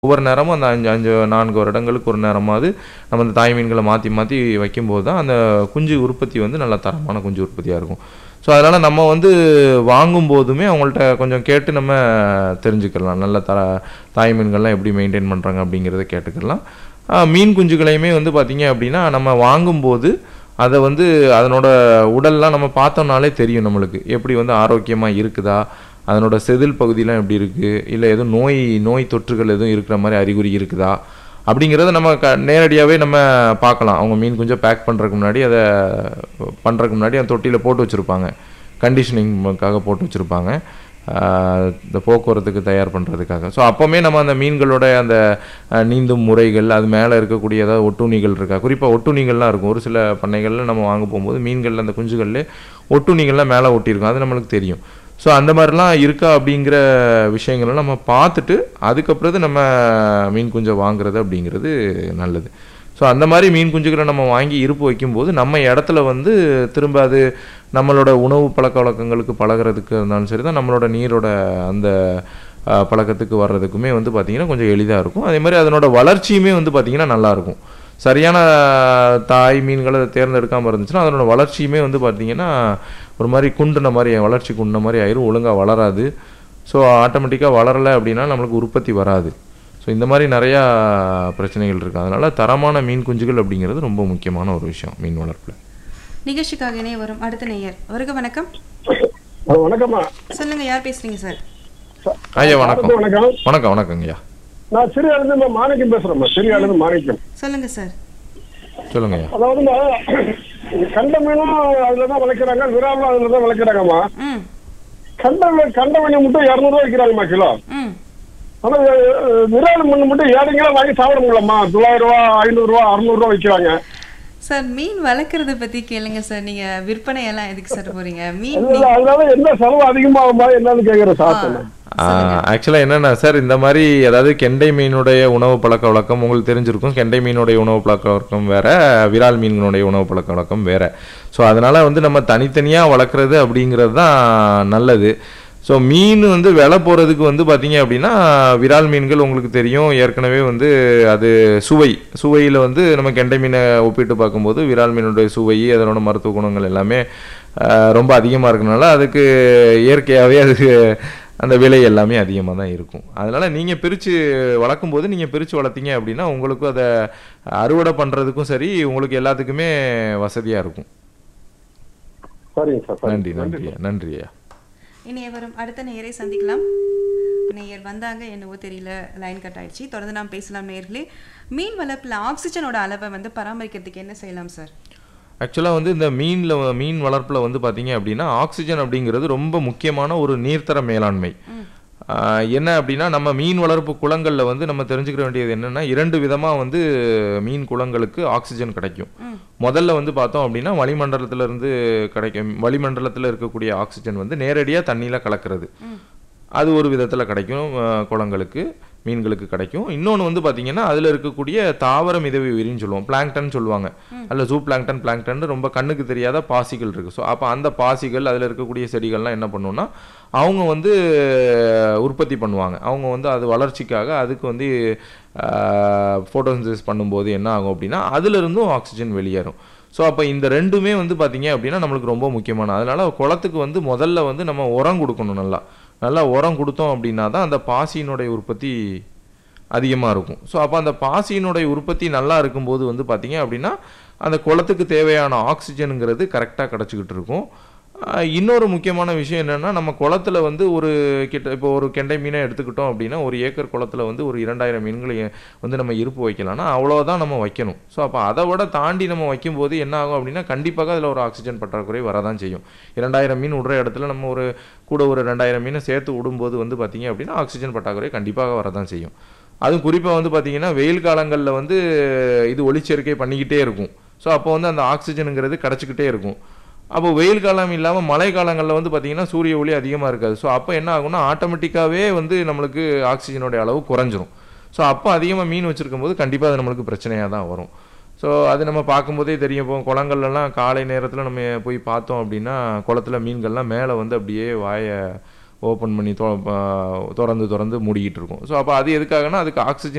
ஒவ்வொரு நேரமும் அந்த அஞ்சு அஞ்சு நான்கு வருடங்களுக்கு ஒரு நேரமாவது நம்ம அந்த தாய் மீன்களை மாற்றி மாற்றி வைக்கும்போது தான் அந்த குஞ்சு உற்பத்தி வந்து நல்ல தரமான குஞ்சு உற்பத்தியாக இருக்கும் ஸோ அதனால் நம்ம வந்து வாங்கும்போதுமே அவங்கள்ட்ட கொஞ்சம் கேட்டு நம்ம தெரிஞ்சுக்கலாம் நல்ல தர தாய் மீன்கள்லாம் எப்படி மெயின்டைன் பண்ணுறாங்க அப்படிங்கிறத கேட்டுக்கலாம் ஆஹ் மீன் குஞ்சுகளையுமே வந்து பார்த்திங்க அப்படின்னா நம்ம வாங்கும்போது அதை வந்து அதனோட உடல்லாம் நம்ம பார்த்தோம்னாலே தெரியும் நம்மளுக்கு எப்படி வந்து ஆரோக்கியமாக இருக்குதா அதனோட செதில் பகுதியெலாம் எப்படி இருக்குது இல்லை எதுவும் நோய் நோய் தொற்றுகள் எதுவும் இருக்கிற மாதிரி அறிகுறி இருக்குதா அப்படிங்கிறத நம்ம க நேரடியாகவே நம்ம பார்க்கலாம் அவங்க மீன் குஞ்சை பேக் பண்ணுறதுக்கு முன்னாடி அதை பண்ணுறதுக்கு முன்னாடி அந்த தொட்டியில் போட்டு வச்சுருப்பாங்க கண்டிஷனிங்காக போட்டு வச்சுருப்பாங்க இந்த போக்குவரத்துக்கு தயார் பண்ணுறதுக்காக ஸோ அப்போவுமே நம்ம அந்த மீன்களோட அந்த அஹ், நீந்தும் முறைகள் அது மேலே இருக்கக்கூடிய ஏதாவது ஒட்டுண்ணிகள் இருக்கா குறிப்பாக ஒட்டுண்ணிகள்லாம் இருக்கும் ஒரு சில பண்ணைகளில் நம்ம வாங்க போகும்போது மீன்கள் அந்த குஞ்சுகள்லே ஒட்டுண்ணிகள்லாம் மேலே ஒட்டியிருக்கும் அது நம்மளுக்கு தெரியும் ஸோ அந்த மாதிரிலாம் இருக்கா அப்படிங்கிற விஷயங்களை நம்ம பார்த்துட்டு அதுக்கப்புறம் நம்ம மீன் குஞ்சை வாங்குறது அப்படிங்கிறது நல்லது ஸோ அந்த மாதிரி மீன் குஞ்சுகளை நம்ம வாங்கி இருப்பு வைக்கும்போது நம்ம இடத்துல வந்து திரும்ப அது நம்மளோட உணவு பழக்க வழக்கங்களுக்கு பழகுறதுக்கு இருந்தாலும் சரி தான் நம்மளோட நீரோட அந்த அஹ், பழக்கத்துக்கு வர்றதுக்குமே வந்து பார்த்திங்கன்னா கொஞ்சம் எளிதாக இருக்கும் அதே மாதிரி அதனோட வளர்ச்சியுமே வந்து பார்த்திங்கன்னா நல்லாயிருக்கும் சரியான தாய் மீன்களை தேர்ந்தெடுக்காமல் இருந்துச்சுன்னா அதனோட வளர்ச்சியுமே வந்து பார்த்திங்கன்னா ஒரு மாதிரி குண்டுன மாதிரி வளர்ச்சி குண்டுன மாதிரி ஆயிரும் ஒழுங்காக வளராது ஸோ ஆட்டோமேட்டிக்காக வளரலை அப்படின்னா நம்மளுக்கு உற்பத்தி வராது ஸோ இந்த மாதிரி நிறையா பிரச்சனைகள் இருக்குது அதனால் தரமான மீன் குஞ்சுகள் அப்படிங்கிறது ரொம்ப முக்கியமான ஒரு விஷயம் மீன் வளர்ப்பில் நிகழ்ச்சிக்காக இணைய வரும் அடுத்த நேயர் வருக வணக்கம் ஆ, வணக்கம்மா சொல்லுங்க யார் பேசுறீங்க சார் ஐயா வணக்கம் வணக்கம் வணக்கம் வணக்கங்க ஐயா நான் சிறியால இருந்து மாணிக்கம் பேசுறேம்மா சிறியால இருந்து மாணிக்கம் சொல்லுங்க சார் சொல்லுங்க ஐயா அதாவது கண்ட மீனும் அதுலதான் வளர்க்குறாங்க விராலும் அதுலதான் வளர்க்குறாங்கம்மா ம் கண்ட மீ- கண்ட மீன் மட்டும் இரநூறுவா விற்கிறாங்கம்மா கிலோ ம் ஆனா அஹ், விரால் மீன் மட்டும் ஏழைங்களாம் வாங்கி சாப்பிடுங்களம்மா தொள்ளாயிரம் ரூபா ஐநூறு ரூபா அறுநூறுவா விற்கிறாங்க சார் மீன் வளர்க்குறத பத்தி கேளுங்க சார் நீங்க விற்பனை எல்லாம் எதுக்கு சார் போறீங்க மீன் இல்ல, அதனால என்ன செலவு அதிகமாகுமா என்னன்னு கேக்குற சாப்பிட்டேன் ஆக்சுவலாக என்னென்னா சார் இந்த மாதிரி அதாவது கெண்டை மீனுடைய உணவு பழக்க வழக்கம் உங்களுக்கு தெரிஞ்சிருக்கும் கெண்டை மீனுடைய உணவு பழக்க வழக்கம் வேற விரால் மீன்களுடைய உணவு பழக்க வழக்கம் வேற ஸோ அதனால வந்து நம்ம தனித்தனியாக வளர்க்குறது அப்படிங்கிறது தான் நல்லது ஸோ மீன் வந்து விலை போகிறதுக்கு வந்து பார்த்தீங்க அப்படின்னா விரால் மீன்கள் உங்களுக்கு தெரியும் ஏற்கனவே வந்து அது சுவை சுவையில் வந்து நம்ம கெண்டை மீனை ஒப்பிட்டு பார்க்கும்போது விரால் மீனுடைய சுவை அதனோட மருத்துவ குணங்கள் எல்லாமே ஆஹ், ரொம்ப அதிகமாக இருக்கனால அதுக்கு இயற்கையாகவே அதுக்கு அந்த விலை எல்லாமே அதிகமாக தான் இருக்கும் அதனால் நீங்கள் பிரித்து வளர்க்கும் போது நீங்கள் பிரித்து வளர்த்தீங்க அப்படின்னா உங்களுக்கும் அதை அறுவடை பண்ணுறதுக்கும் சரி உங்களுக்கு எல்லாத்துக்குமே வசதியாக இருக்கும் சரிங்க சார் சரி. நன்றி நன்றியா நன்றியா இணைய வரும் அடுத்த நேயரை சந்திக்கலாம் நேயர் வந்தாங்க என்னவோ தெரியல லைன் கட் ஆயிடுச்சு தொடர்ந்து நாம் பேசலாம் நேயர்களே மீன் வளர்ப்புல ஆக்சிஜனோட அளவை வந்து பராமரிக்கிறதுக்கு என்ன செய்யலாம் சார் ஆக்சுவலாக வந்து இந்த மீனில் மீன் வளர்ப்பில் வந்து பார்த்தீங்க அப்படின்னா ஆக்சிஜன் அப்படிங்கிறது ரொம்ப முக்கியமான ஒரு நீர்த்தர மேலாண்மை ஆஹ் என்ன அப்படின்னா நம்ம மீன் வளர்ப்பு குளங்களில் வந்து நம்ம தெரிஞ்சுக்க வேண்டியது என்னென்னா இரண்டு விதமாக வந்து மீன் குளங்களுக்கு ஆக்சிஜன் கிடைக்கும் முதல்ல வந்து பார்த்தோம் அப்படின்னா வளிமண்டலத்துல இருந்து கிடைக்கும் வளிமண்டலத்தில் இருக்கக்கூடிய ஆக்சிஜன் வந்து நேரடியாக தண்ணியில் கலக்கிறது அது ஒரு விதத்தில் கிடைக்கும் அஹ், குளங்களுக்கு மீன்களுக்கு கிடைக்கும் இன்னொன்று வந்து பார்த்தீங்கன்னா அதில் இருக்கக்கூடிய தாவர மிதவை உயிரின்னு சொல்லுவோம் பிளாங்டன் சொல்லுவாங்க அதில் ஜூ பிளாங்டன் பிளாங்டன் ரொம்ப கண்ணுக்கு தெரியாத பாசிகள் இருக்குது ஸோ அப்போ அந்த பாசிகள் அதில் இருக்கக்கூடிய செடிகள்லாம் என்ன பண்ணுவோம்னா அவங்க வந்து அஹ், உற்பத்தி பண்ணுவாங்க அவங்க வந்து அது வளர்ச்சிக்காக அதுக்கு வந்து ஃபோட்டோசிந்தசிஸ் பண்ணும்போது என்ன ஆகும் அப்படின்னா அதுலேருந்தும் ஆக்சிஜன் வெளியேறும் ஸோ அப்போ இந்த ரெண்டுமே வந்து பார்த்தீங்க அப்படின்னா நம்மளுக்கு ரொம்ப முக்கியமான அதனால குளத்துக்கு வந்து முதல்ல வந்து நம்ம உரம் கொடுக்கணும் நல்லா நல்லா உரம் கொடுத்தோம் அப்படின்னா தான் அந்த பாசியினுடைய உற்பத்தி அதிகமாக இருக்கும் ஸோ அப்போ அந்த பாசியினுடைய உற்பத்தி நல்லா இருக்கும்போது வந்து பார்த்தீங்க அப்படின்னா அந்த குளத்துக்கு தேவையான ஆக்சிஜனுங்கிறது கரெக்டாக கிடச்சிக்கிட்டு இருக்கும் ஆஹ் இன்னொரு முக்கியமான விஷயம் என்னென்னா நம்ம குளத்துல வந்து ஒரு கிட்ட இப்போ ஒரு கெண்டை மீனை எடுத்துக்கிட்டோம் அப்படின்னா ஒரு ஏக்கர் குளத்துல வந்து ஒரு இரண்டாயிரம் மீன்களை வந்து நம்ம இருப்பு வைக்கலாம்னா அவ்வளோதான் நம்ம வைக்கணும் ஸோ அப்போ அதை விட தாண்டி நம்ம வைக்கும்போது என்ன ஆகும் அப்படின்னா கண்டிப்பாக அதில் ஒரு ஆக்சிஜன் பற்றாக்குறை வரதான் செய்யும் இரண்டாயிரம் மீன் விடுற இடத்துல நம்ம ஒரு கூட ஒரு ரெண்டாயிரம் மீனை சேர்த்து விடும்போது வந்து பார்த்தீங்க அப்படின்னா ஆக்சிஜன் பற்றாக்குறை கண்டிப்பாக வரதான் செய்யும் அதுவும் குறிப்பாக வந்து பார்த்தீங்கன்னா வெயில் காலங்களில் வந்து இது ஒளிச்சேர்க்கை பண்ணிக்கிட்டே இருக்கும் ஸோ அப்போ வந்து அந்த ஆக்சிஜனுங்கிறது கிடச்சிக்கிட்டே இருக்கும் அப்போ வெயில் காலம் இல்லாமல் மழை காலங்களில் வந்து பார்த்தீங்கன்னா சூரிய ஒளி அதிகமாக இருக்காது ஸோ அப்போ என்ன ஆகும்னா ஆட்டோமேட்டிக்காகவே வந்து நம்மளுக்கு ஆக்சிஜனுடைய அளவு குறைஞ்சிரும் ஸோ அப்போ அதிகமாக மீன் வச்சுருக்கும் போது கண்டிப்பாக அது நம்மளுக்கு பிரச்சனையாக தான் வரும் ஸோ அது நம்ம பார்க்கும்போதே தெரியும் இப்போ குளங்கள்லாம் காலை நேரத்தில் நம்ம போய் பார்த்தோம் அப்படின்னா குளத்துல மீன்கள்லாம் மேலே வந்து அப்படியே வாயை ஓப்பன் பண்ணி தொ- ப- திறந்து திறந்து மூடிக்கிட்டு இருக்கும் ஸோ அப்போ அது எதுக்காகனா அதுக்கு ஆக்சிஜன்